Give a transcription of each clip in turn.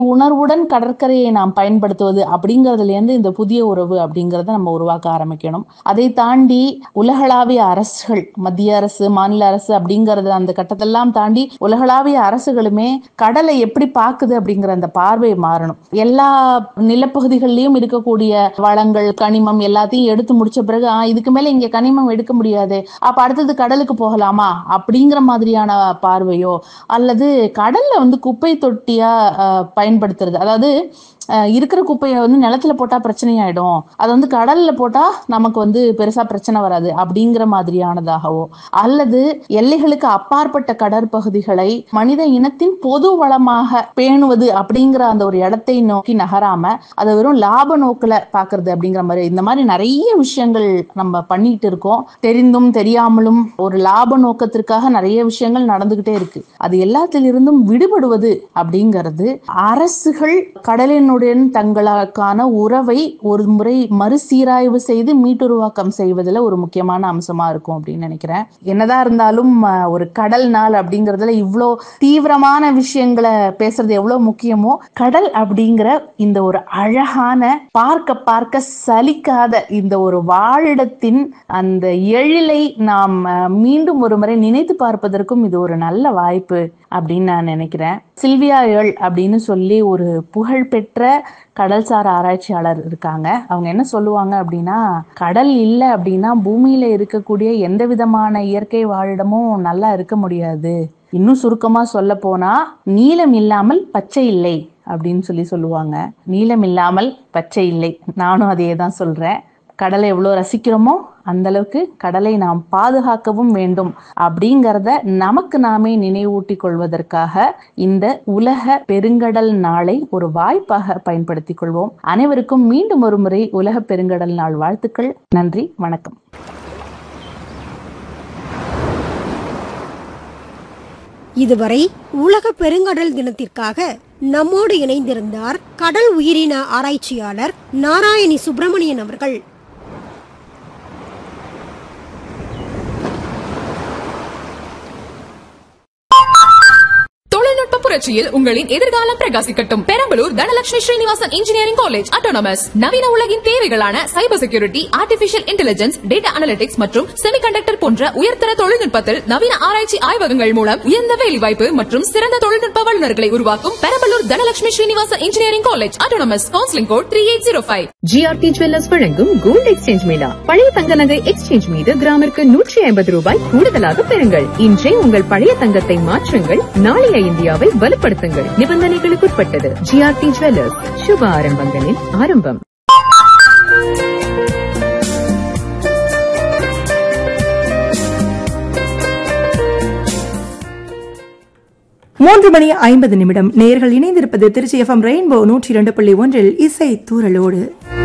உணர்வுடன் கடற்கரையை நாம் பயன்படுத்துவது அப்படிங்கறதுல இருந்து இந்த புதிய உறவு அப்படிங்கறத நம்ம உருவாக்க ஆரம்பிக்கணும் அதை தாண்டி உலகளாவிய அரசுகள் மத்திய அரசு மாநில அரசு அப்படிங்கறது அந்த கட்டத்தெல்லாம் தாண்டி உலகளாவிய அரசுகளுமே கடலை எப்படி பாக்குது அப்படிங்கிற அந்த பார்வை மாறணும் எல்லா நிலப்பகுதிகளிலும் இருக்கக்கூடிய வளங்கள் கனிமம் எல்லாத்தையும் எடுத்து முடிச்ச பிறகு "ஆ, இதுக்கு மேல இங்க கனிமம் எடுக்க முடியாது அப்ப அடுத்தது கடலுக்கு போகலாமா அப்படிங்கிற மாதிரியான பார்வையோ அல்லது கடல்ல வந்து குப்பை தொட்டியா அஹ், பயன்படுத்துறது அதாவது அஹ், இருக்கிற குப்பையை வந்து நிலத்துல போட்டா பிரச்சனை ஆயிடும் அதை வந்து கடல்ல போட்டா நமக்கு வந்து பெருசா பிரச்சனை வராது அப்படிங்கிற மாதிரியானதாகவோ அல்லது எல்லைகளுக்கு அப்பாற்பட்ட கடற்பகுதிகளை மனித இனத்தின் பொது வளமாக பேணுவது அப்படிங்கிற அந்த ஒரு இடத்தை நோக்கி நகராம அதை வெறும் லாப நோக்குல பாக்குறது அப்படிங்கிற மாதிரி இந்த மாதிரி நிறைய விஷயங்கள் நம்ம பண்ணிட்டு இருக்கோம் தெரிந்தும் தெரியாமலும் ஒரு லாப நோக்கத்திற்காக நிறைய விஷயங்கள் நடந்துகிட்டே இருக்கு அது எல்லாத்திலிருந்தும் விடுபடுவது அப்படிங்கிறது அரசுகள் கடலினுடன் தங்களுக்கான உறவை ஒரு முறை மறுசீராய்வு செய்து மீட்டுருவாக்கம் செய்வதுல ஒரு முக்கியமான அம்சமா இருக்கும் அப்படின்னு நினைக்கிறேன் என்னதான் இருந்தாலும் அஹ், ஒரு கடல் நாள் அப்படிங்கறதுல இவ்வளோ தீவிரமான விஷயங்களை பேசுறது எவ்வளவு முக்கியமோ கடல் அப்படிங்கிற இந்த ஒரு அழகான பார்க்க பார்க்க சலிக்காத இந்த ஒரு வாழிடத்தின் அந்த எழிலை நாம் அஹ், மீண்டும் ஒரு முறை நினைத்து பார்ப்பதற்கும் இது ஒரு நல்ல வாய்ப்பு அப்படின்னு நான் நினைக்கிறேன் சில்வியா ஏள் அப்படின்னு சொல்லி ஒரு புகழ்பெற்ற கடல்சார் ஆராய்ச்சியாளர் இருக்காங்க அவங்க என்ன சொல்லுவாங்க அப்படின்னா கடல் இல்லை அப்படின்னா பூமியில இருக்கக்கூடிய எந்த விதமான இயற்கை வாழிடமும் நல்லா இருக்க முடியாது இன்னும் சுருக்கமா சொல்ல போனா நீலம் இல்லாமல் பச்சை இல்லை அப்படின்னு சொல்லி சொல்லுவாங்க நீலம் இல்லாமல் பச்சை இல்லை நானும் அதையே தான் சொல்றேன் கடலை எவ்வளோ ரசிக்கிறோமோ அந்த அளவுக்கு கடலை நாம் பாதுகாக்கவும் வேண்டும் அப்படிங்கிறத நமக்கு நாமே நினைவூட்டி கொள்வதற்காக இந்த உலக பெருங்கடல் நாளை ஒரு வாய்ப்பாக பயன்படுத்திக் கொள்வோம் அனைவருக்கும் மீண்டும் ஒரு முறை உலக பெருங்கடல் நாள் வாழ்த்துக்கள் நன்றி வணக்கம் இதுவரை உலக பெருங்கடல் தினத்திற்காக நம்மோடு இணைந்திருந்தார் கடல் உயிரின ஆராய்ச்சியாளர் நாராயணி சுப்பிரமணியன் அவர்கள் தொழில்நுட்ப புரட்சியில் உங்களின் எதிர்காலம் பிரகாசிக்கட்டும் Perambalur Dhanalakshmi Srinivasan engineering college autonomous நவீன உலகின் தேவைகளான cyber security artificial intelligence data analytics மற்றும் செமிகண்டக்டர் போன்ற உயர்தர தொழில்நுட்பத்தில் நவீன ஆராய்ச்சி ஆய்வகங்கள் மூலம் உயர்ந்த வேலைவாய்ப்பு மற்றும் சிறந்த தொழில்நுட்ப வல்லுநர்களை உருவாக்கும் Perambalur Dhanalakshmi Srinivasan engineering college autonomous counselling code three eight zero five GRT jewellers வழங்கும் கோல்ட் எக்ஸ்சேஞ்ச் மேளா பழைய தங்க நகை எக்ஸ்சேஞ்ச் மீது கிராமிற்கு நூற்றி ஐம்பது ரூபாய் கூடுதலாக பெறுங்கள் இன்றே உங்கள் பழைய தங்கத்தை மாற்றுங்கள் நாளைய இந்தியாவை வலுப்படுத்துங்கள் நிபந்தனைகளுக்குட்பட்டது ஜிஆர்டி ஜுவல்லர்ஸ் சுப ஆரம்பங்களின் ஆரம்பம் மூன்று மணி ஐம்பது நிமிடம் நேர்கள் இணைந்திருப்பது திருச்சி எஃப்எம் ரெயின்போ நூற்றி இரண்டு புள்ளி ஒன்றில் இசை தூரலோடு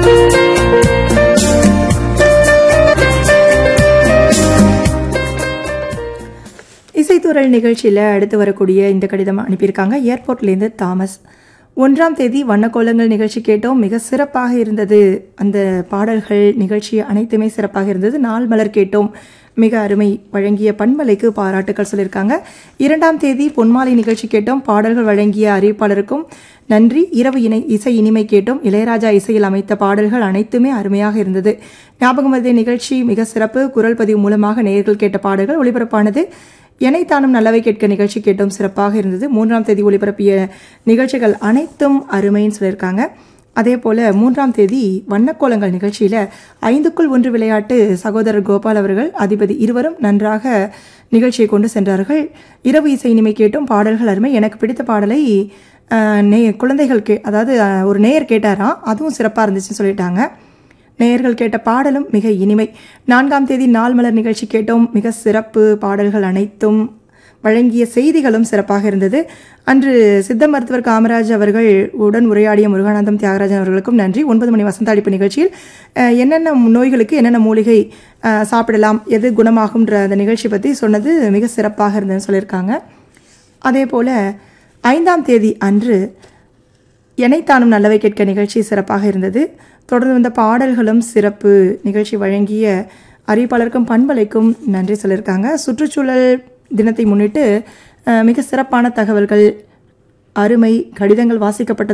இசைத்தூரல் நிகழ்ச்சியில் அடுத்து வரக்கூடிய இந்த கடிதம் அனுப்பியிருக்காங்க ஏர்போர்ட்லேருந்து தாமஸ் ஒன்றாம் தேதி வண்ணக்கோலங்கள் நிகழ்ச்சி கேட்டோம் மிக சிறப்பாக இருந்தது அந்த பாடல்கள் நிகழ்ச்சி அனைத்துமே சிறப்பாக இருந்தது நாள் மலர் கேட்டோம் மிக அருமை வழங்கிய பண்பலைக்கு பாராட்டுக்கள் சொல்லியிருக்காங்க இரண்டாம் தேதி பொன்மாலை நிகழ்ச்சி கேட்டோம் பாடல்கள் வழங்கிய அறிவிப்பாளருக்கும் நன்றி இரவு இணை இசை இனிமை கேட்டோம் இளையராஜா இசையில் அமைத்த பாடல்கள் அனைத்துமே அருமையாக இருந்தது ஞாபகம் மருதிய நிகழ்ச்சி மிக சிறப்பு குரல் பதிவு மூலமாக நேயர்கள் கேட்ட பாடல்கள் ஒளிபரப்பானது எனைத்தானும் நல்லவை கேட்க நிகழ்ச்சி கேட்டோம் சிறப்பாக இருந்தது மூன்றாம் தேதி ஒளிபரப்பிய நிகழ்ச்சிகள் அனைத்தும் அருமைன்னு சொல்லியிருக்காங்க அதே போல் மூன்றாம் தேதி வண்ணக்கோலங்கள் நிகழ்ச்சியில் ஐந்துக்குள் ஒன்று விளையாட்டு சகோதரர் கோபால் அவர்கள் அதிபதி இருவரும் நன்றாக நிகழ்ச்சியை கொண்டு சென்றார்கள் இரவு இசை இனிமை கேட்டும் பாடல்கள் அருமை எனக்கு பிடித்த பாடலை அஹ், நே குழந்தைகள் கே அதாவது அஹ், ஒரு நேயர் கேட்டாராம் அதுவும் சிறப்பாக இருந்துச்சுன்னு சொல்லிட்டாங்க நேயர்கள் கேட்ட பாடலும் மிக இனிமை நான்காம் தேதி நாள் மலர் நிகழ்ச்சி கேட்டோம் மிக சிறப்பு பாடல்கள் அனைத்தும் வழங்கிய செய்திகளும் சிறப்பாக இருந்தது அன்று சித்த மருத்துவர் காமராஜ் அவர்கள் உடன் உரையாடிய முருகானந்தம் தியாகராஜன் அவர்களுக்கும் நன்றி ஒன்பது மணி வசந்த அளிப்பு நிகழ்ச்சியில் அஹ், என்னென்ன நோய்களுக்கு என்னென்ன மூலிகை அஹ், சாப்பிடலாம் எது குணமாகும்ன்ற அந்த நிகழ்ச்சி பற்றி சொன்னது மிக சிறப்பாக இருந்ததுன்னு சொல்லியிருக்காங்க அதே போல் ஐந்தாம் தேதி அன்று எனைத்தானும் நல்லவை கேட்க நிகழ்ச்சி சிறப்பாக இருந்தது தொடர்ந்து வந்த பாடல்களும் சிறப்பு நிகழ்ச்சி வழங்கிய அறிவிப்பாளருக்கும் பண்பலைக்கும் நன்றி சொல்லியிருக்காங்க சுற்றுச்சூழல் தினத்தை முன்னிட்டு அஹ், மிக சிறப்பான தகவல்கள் அருமை கடிதங்கள் வாசிக்கப்பட்ட